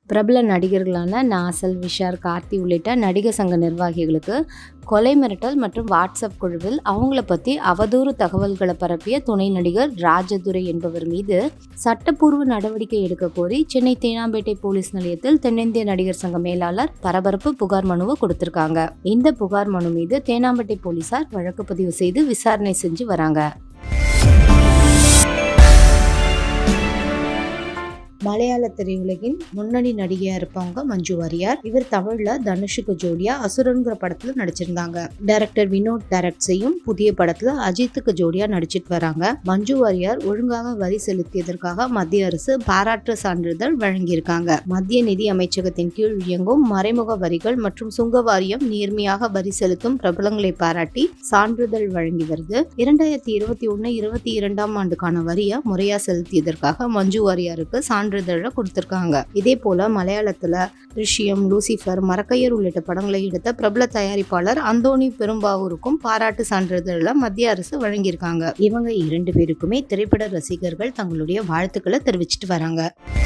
பிரபல நடிகர்களான நாசல் விஷால் கார்த்தி உள்ளிட்ட நடிகர் சங்க நிர்வாகிகளுக்கு கொலை மிரட்டல் மற்றும் வாட்ஸ்அப் குழுவில் அவங்கள பற்றி அவதூறு தகவல்களை பரப்பிய துணை நடிகர் ராஜதுரை என்பவர் மீது சட்டப்பூர்வ நடவடிக்கை எடுக்க கோரி சென்னை தேனாம்பேட்டை போலீஸ் நிலையத்தில் தென்னிந்திய நடிகர் சங்க மேலாளர் பரபரப்பு புகார் மனுவை கொடுத்திருக்காங்க இந்த புகார் மனு மீது தேனாம்பேட்டை போலீசார் வழக்கு பதிவு செய்து விசாரணை செஞ்சு வராங்க மலையாள திரையுலகின் முன்னணி நடிகையா இருப்பவங்க மஞ்சு வாரியார் இவர் தமிழ்ல தனுஷுக்கு ஜோடியா அசுரன்கிற படத்துல நடிச்சிருந்தாங்க டைரக்டர் வினோத் டைரக்ட் செய்யும் புதிய படத்துல அஜித்துக்கு ஜோடியா நடிச்சிட்டு வராங்க மஞ்சு வாரியார் ஒழுங்காக வரி செலுத்தியதற்காக மத்திய அரசு பாராட்டு சான்றிதழ் வழங்கியிருக்காங்க மத்திய நிதி அமைச்சகத்தின் கீழ் இயங்கும் மறைமுக வரிகள் மற்றும் சுங்க வாரியம் நேர்மையாக வரி செலுத்தும் பிரபலங்களை பாராட்டி சான்றிதழ் வழங்கி வருது இரண்டாயிரத்தி இருபத்தி ஒன்னு இருபத்தி இரண்டாம் ஆண்டுக்கான வரியை முறையா செலுத்தியதற்காக மஞ்சு வாரியாருக்கு சான்றிதழை கொடுத்திருக்காங்க இதே போல மலையாளத்துல ரிஷியம் லூசிஃபர் மரக்கையர் உள்ளிட்ட படங்களை எடுத்த பிரபல தயாரிப்பாளர் அந்தோனி பெரும்பாவூருக்கும் பாராட்டு சான்றிதழை மத்திய அரசு வழங்கியிருக்காங்க இவங்க இரண்டு பேருக்குமே திரைப்பட ரசிகர்கள் தங்களுடைய வாழ்த்துக்களை தெரிவிச்சிட்டு வராங்க